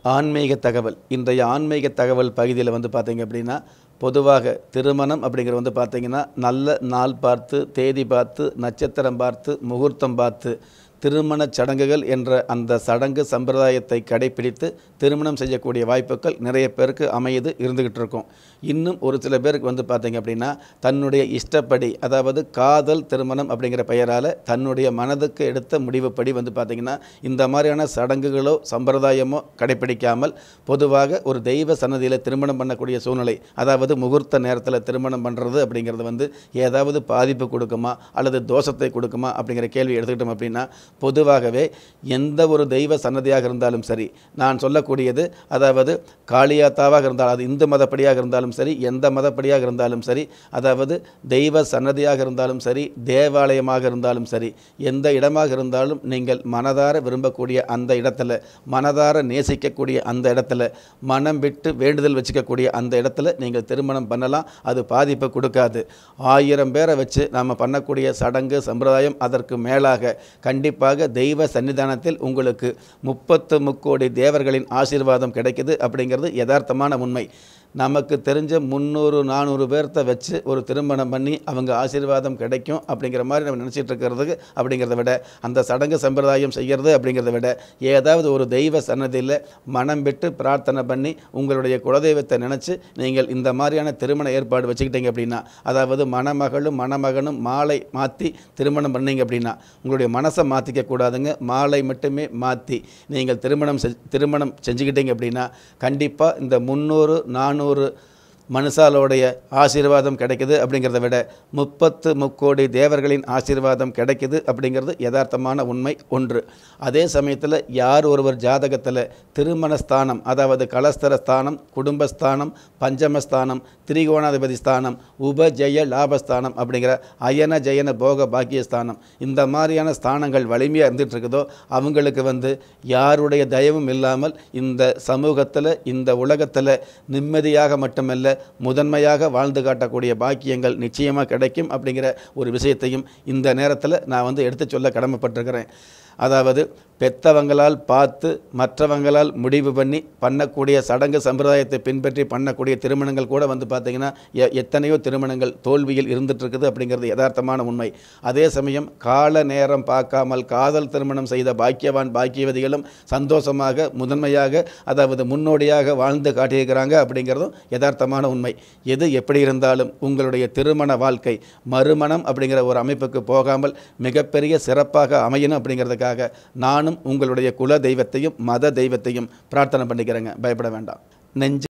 ஆன்மீக தகவல் இன்றைய ஆன்மீக தகவல் பகுதியில் வந்து பார்த்தீங்க அப்படின்னா பொதுவாக திருமணம் அப்படிங்கிறது வந்து பார்த்தீங்கன்னா நல்ல நாள் பார்த்து தேதி பார்த்து நட்சத்திரம் பார்த்து முகூர்த்தம் பார்த்து திருமணச் சடங்குகள் என்ற அந்த சடங்கு சம்பிரதாயத்தை கடைபிடித்து திருமணம் செய்யக்கூடிய வாய்ப்புகள் நிறைய பேருக்கு அமையுது இருந்துக்கிட்டு இருக்கும் இன்னும் ஒரு சில பேருக்கு வந்து பார்த்தீங்க அப்படின்னா தன்னுடைய இஷ்டப்படி அதாவது காதல் திருமணம் அப்படிங்கிற பெயரால் தன்னுடைய மனதுக்கு எடுத்த முடிவுப்படி வந்து பார்த்திங்கன்னா இந்த மாதிரியான சடங்குகளோ சம்பிரதாயமோ கடைபிடிக்காமல் பொதுவாக ஒரு தெய்வ சன்னதியில் திருமணம் பண்ணக்கூடிய சூழ்நிலை அதாவது முகூர்த்த நேரத்தில் திருமணம் பண்ணுறது அப்படிங்கிறது வந்து ஏதாவது பாதிப்பு கொடுக்குமா அல்லது தோஷத்தை கொடுக்குமா அப்படிங்கிற கேள்வி எடுத்துக்கிட்டோம் அப்படின்னா பொதுவாகவே எந்த ஒரு தெய்வ சன்னதியாக இருந்தாலும் சரி நான் சொல்லக்கூடியது அதாவது காளியாத்தாவாக இருந்தாலும் அது இந்து மதப்படியாக இருந்தாலும் சரி எந்த மதப்படியாக இருந்தாலும் சரி அதாவது தெய்வ சன்னதியாக இருந்தாலும் சரி தேவாலயமாக இருந்தாலும் சரி எந்த இடமாக இருந்தாலும் நீங்கள் மனதார விரும்பக்கூடிய அந்த இடத்துல மனதார நேசிக்கக்கூடிய அந்த இடத்துல மனம் விட்டு வேண்டுதல் வச்சுக்கக்கூடிய அந்த இடத்துல நீங்கள் திருமணம் பண்ணலாம் அது பாதிப்பை கொடுக்காது ஆயிரம் பேரை வச்சு நாம் பண்ணக்கூடிய சடங்கு சம்பிரதாயம் அதற்கு மேலாக கண்டிப்பாக தெய்வ சன்னிதானத்தில் உங்களுக்கு முப்பத்து முக்கோடி தேவர்களின் ஆசீர்வாதம் கிடைக்குது அப்படிங்கிறது யதார்த்தமான உண்மை நமக்கு தெரிஞ்ச முந்நூறு நானூறு பேர்த்த வச்சு ஒரு திருமணம் பண்ணி அவங்க ஆசீர்வாதம் கிடைக்கும் அப்படிங்கிற மாதிரி நம்ம நினச்சிட்டு இருக்கிறதுக்கு அப்படிங்கிறத விட அந்த சடங்கு சம்பிரதாயம் செய்கிறது அப்படிங்கிறத விட ஏதாவது ஒரு தெய்வ சன்னதியில் மனம் விட்டு பிரார்த்தனை பண்ணி உங்களுடைய குலதெய்வத்தை நினச்சி நீங்கள் இந்த மாதிரியான திருமண ஏற்பாடு வச்சுக்கிட்டீங்க அப்படின்னா அதாவது மணமகளும் மணமகனும் மாலை மாற்றி திருமணம் பண்ணீங்க அப்படின்னா உங்களுடைய மனசை மாற்றிக்க கூடாதுங்க மாலை மட்டுமே மாற்றி நீங்கள் திருமணம் செ திருமணம் செஞ்சுக்கிட்டீங்க அப்படின்னா கண்டிப்பாக இந்த முந்நூறு நானூறு மனுஷாலோடைய ஆசீர்வாதம் கிடைக்குது அப்படிங்கிறத விட முப்பத்து முக்கோடி தேவர்களின் ஆசீர்வாதம் கிடைக்குது அப்படிங்கிறது யதார்த்தமான உண்மை ஒன்று அதே சமயத்தில் யார் ஒருவர் ஜாதகத்தில் திருமணஸ்தானம் அதாவது கலஸ்தர ஸ்தானம் குடும்பஸ்தானம் பஞ்சமஸ்தானம் திரிகோணாதிபதி ஸ்தானம் உபஜய லாபஸ்தானம் அப்படிங்கிற அயன ஜயன போக பாக்கியஸ்தானம் இந்த மாதிரியான ஸ்தானங்கள் வலிமையாக இருந்துகிட்டு இருக்குதோ அவங்களுக்கு வந்து யாருடைய தயவும் இல்லாமல் இந்த சமூகத்தில் இந்த உலகத்தில் நிம்மதியாக மட்டுமல்ல முதன்மையாக வாழ்ந்து காட்டக்கூடிய பாக்கியங்கள் நிச்சயமாக கிடைக்கும் அப்படிங்கிற ஒரு விஷயத்தையும் இந்த நேரத்தில் நான் வந்து எடுத்து சொல்ல கடமைப்பட்டிருக்கிறேன் அதாவது பெத்தவங்களால் பார்த்து மற்றவங்களால் முடிவு பண்ணி பண்ணக்கூடிய சடங்கு சம்பிரதாயத்தை பின்பற்றி பண்ணக்கூடிய திருமணங்கள் கூட வந்து பார்த்திங்கன்னா எ எத்தனையோ திருமணங்கள் தோல்வியில் இருந்துட்டு இருக்குது அப்படிங்கிறது யதார்த்தமான உண்மை அதே சமயம் கால நேரம் பார்க்காமல் காதல் திருமணம் செய்த பாக்கியவான் பாக்கியவதிகளும் சந்தோஷமாக முதன்மையாக அதாவது முன்னோடியாக வாழ்ந்து காட்டியிருக்கிறாங்க அப்படிங்கிறதும் யதார்த்தமான உண்மை எது எப்படி இருந்தாலும் உங்களுடைய திருமண வாழ்க்கை மறுமணம் அப்படிங்கிற ஒரு அமைப்புக்கு போகாமல் மிகப்பெரிய சிறப்பாக அமையணும் அப்படிங்கிறதுக்காக நானும் உங்களுடைய குல தெய்வத்தையும் மத தெய்வத்தையும் பிரார்த்தனை பண்ணிக்கிறேங்க பயப்பட வேண்டாம் நெஞ்சு